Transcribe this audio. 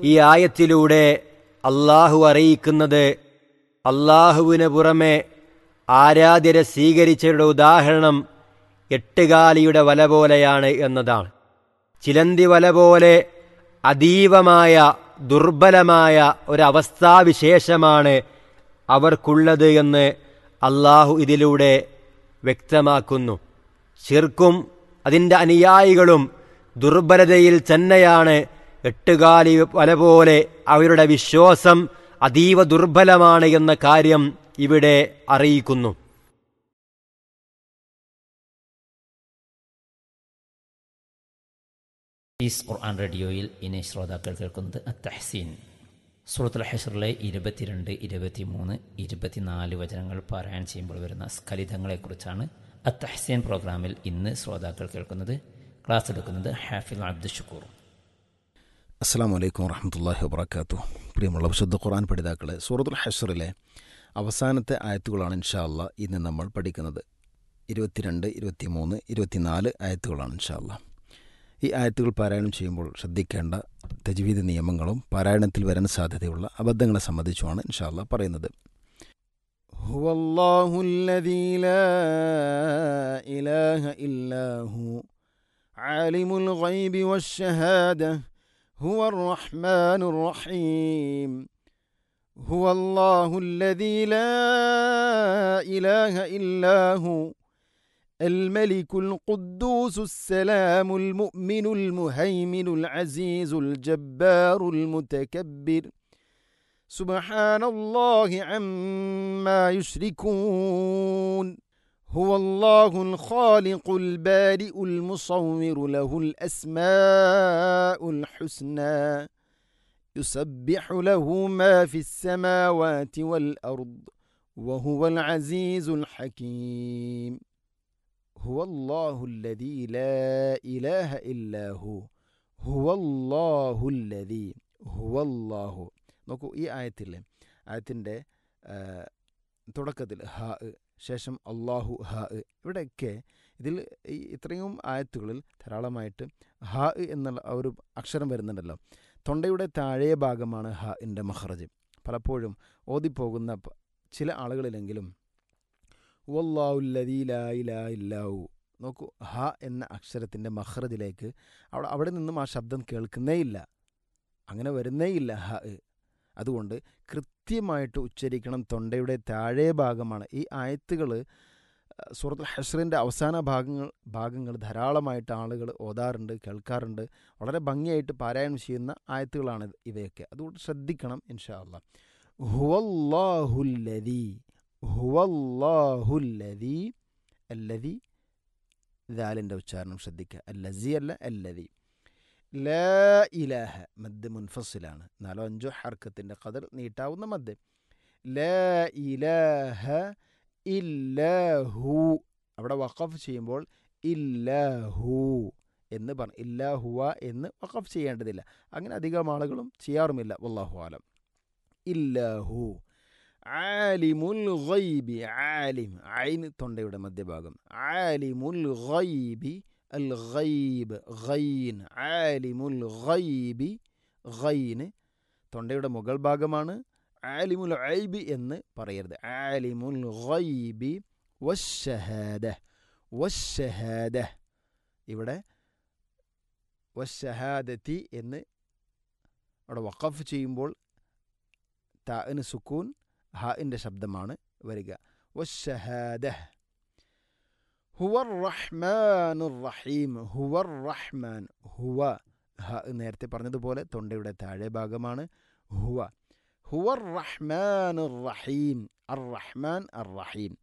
ഈ ആയത്തിലൂടെ അള്ളാഹു അറിയിക്കുന്നത് അള്ളാഹുവിന് പുറമെ ആരാധ്യരെ സ്വീകരിച്ചവരുടെ ഉദാഹരണം എട്ടുകാലിയുടെ വല പോലെയാണ് എന്നതാണ് ചിലന്തി വല പോലെ അതീവമായ ദുർബലമായ ഒരവസ്ഥാവിശേഷമാണ് അവർക്കുള്ളത് എന്ന് അള്ളാഹു ഇതിലൂടെ വ്യക്തമാക്കുന്നു ശിർക്കും അതിൻ്റെ അനുയായികളും ദുർബലതയിൽ തന്നെയാണ് എട്ടുകാലി വല പോലെ അവരുടെ വിശ്വാസം അതീവ ദുർബലമാണ് എന്ന കാര്യം ഇവിടെ അറിയിക്കുന്നു പീസ് ഖുർആൻ റേഡിയോയിൽ ഇനി ശ്രോതാക്കൾ കേൾക്കുന്നത് അത്തഹസീൻ സൂറത്തുൽ ഹഷറിലെ ഇരുപത്തിരണ്ട് ഇരുപത്തിമൂന്ന് ഇരുപത്തിനാല് വചനങ്ങൾ പാരായണം ചെയ്യുമ്പോൾ വരുന്ന സ്ഖലിതങ്ങളെക്കുറിച്ചാണ് അത്തഹസീൻ പ്രോഗ്രാമിൽ ഇന്ന് ശ്രോതാക്കൾ കേൾക്കുന്നത് ക്ലാസ് എടുക്കുന്നത് ഹാഫിൽ അബ്ദുൽ ഷുക്കൂർ അസ്സാം വലൈക്കും വറഹമത്തല്ലാഹി വബർക്കാത്തു പ്രിയമുള്ള വിശുദ്ധ ഖുർആൻ പഠിതാക്കളെ സൂറത്തുൽ ഹഷറിലെ അവസാനത്തെ ആയത്തുകളാണ് ഇൻഷാ അല്ലാ ഇന്ന് നമ്മൾ പഠിക്കുന്നത് ഇരുപത്തിരണ്ട് ഇരുപത്തിമൂന്ന് ഇരുപത്തിനാല് ആയത്തുകളാണ് ഇൻഷാ അല്ലാ ഈ ആയത്തുകൾ പാരായണം ചെയ്യുമ്പോൾ ശ്രദ്ധിക്കേണ്ട തജ്വീദ് നിയമങ്ങളും പാരായണത്തിൽ വരാൻ സാധ്യതയുള്ള അബദ്ധങ്ങളെ സംബന്ധിച്ചുമാണ് ഇൻഷാ അല്ലാ പറയുന്നത് هو الله الذي لا إله إلا هو عالم الغيب والشهادة هو الرحمن الرحيم هو الله الذي لا إله إلا هو الملك القدوس السلام المؤمن المهيمن العزيز الجبار المتكبر سبحان الله عما يشركون هو الله الخالق البارئ المصور له الاسماء الحسنى يسبح له ما في السماوات والارض وهو العزيز الحكيم هو الله الذي لا اله الا هو هو الله الذي هو الله നോക്കൂ ഈ ആയത്തില്ലേ ആയത്തിൻ്റെ തുടക്കത്തിൽ ഹ ശേഷം അള്ളാഹു ഹ ഇവിടെയൊക്കെ ഇതിൽ ഈ ഇത്രയും ആയത്തുകളിൽ ധാരാളമായിട്ട് ഹ എന്നുള്ള ആ ഒരു അക്ഷരം വരുന്നുണ്ടല്ലോ തൊണ്ടയുടെ താഴെ ഭാഗമാണ് ഹ ഇൻ്റെ മഹ്റജ് പലപ്പോഴും ഓതിപ്പോകുന്ന ചില ആളുകളിലെങ്കിലും വല്ലാഹുല്ലതീലായില്ലാവു നോക്കൂ ഹ എന്ന അക്ഷരത്തിൻ്റെ മഹ്റജിലേക്ക് അവിടെ അവിടെ നിന്നും ആ ശബ്ദം കേൾക്കുന്നേയില്ല അങ്ങനെ വരുന്നേയില്ല ഹ അതുകൊണ്ട് കൃത്യമായിട്ട് ഉച്ചരിക്കണം തൊണ്ടയുടെ താഴെ ഭാഗമാണ് ഈ ആയത്തുകൾ സൂറത്തുൽ ഹഷറിൻ്റെ അവസാന ഭാഗങ്ങൾ ഭാഗങ്ങൾ ധാരാളമായിട്ട് ആളുകൾ ഓതാറുണ്ട് കേൾക്കാറുണ്ട് വളരെ ഭംഗിയായിട്ട് പാരായണം ചെയ്യുന്ന ആയത്തുകളാണ് ഇവയൊക്കെ അതുകൊണ്ട് ശ്രദ്ധിക്കണം ഇൻഷാ അല്ലാ ഹുവല്ലാഹുല്ലതി ഹുവല്ലാഹുല്ലതി അല്ലതി ദാലിൻ്റെ ഉച്ചാരണം ശ്രദ്ധിക്കുക അല്ലസി അല്ല അല്ലതി ലാ ഇലാഹ മദ് മുൻഫസിലാണ് നാലോ അഞ്ചോ ഹർക്കത്തിൻ്റെ കതർ നീട്ടാവുന്ന മദ് ലാ ഇലാഹ ഇല്ലാഹു അവിടെ വഖഫ് ചെയ്യുമ്പോൾ ഇല്ലാഹു എന്ന് പറഞ്ഞു ഇല്ലാഹുവ എന്ന് വഖഫ് ചെയ്യേണ്ടതില്ല അങ്ങനെ അധികം ആളുകളും ചെയ്യാറുമില്ല വല്ലാഹു ആലം ഇല്ലാഹു ആലിമുൽ ഗൈബി ആലിം ഐൻ തൊണ്ടയുടെ മധ്യഭാഗം ആലിമുൽ ഗൈബി അൽ ഗൈബ് ഗൈൻ ആലിമുൽ ഗൈബി ഗൈന് തൊണ്ടയുടെ മുകൾ ഭാഗമാണ് ആലിമുൽ ഐബി എന്ന് പറയരുത് ആലിമുൽ ഗൈബി വശഹാദ വശഹാദ ഇവിടെ വശഹാദത്തി എന്ന് അവിടെ വഖഫ് ചെയ്യുമ്പോൾ താന് സുക്കൂൻ ഹാഇൻ്റെ ശബ്ദമാണ് വരിക വശഹാദ ഹുവർ റഹ്മാനുർ റഹീം ഹുവർ റഹ്മാൻ ഹുവ ഹ നേരത്തെ പറഞ്ഞതുപോലെ തൊണ്ടയുടെ താഴെ ഭാഗമാണ് ഹുവ ഹുവർ റഹ്മാനുർ റഹീം അർ റഹ്മാൻ അർ റഹീം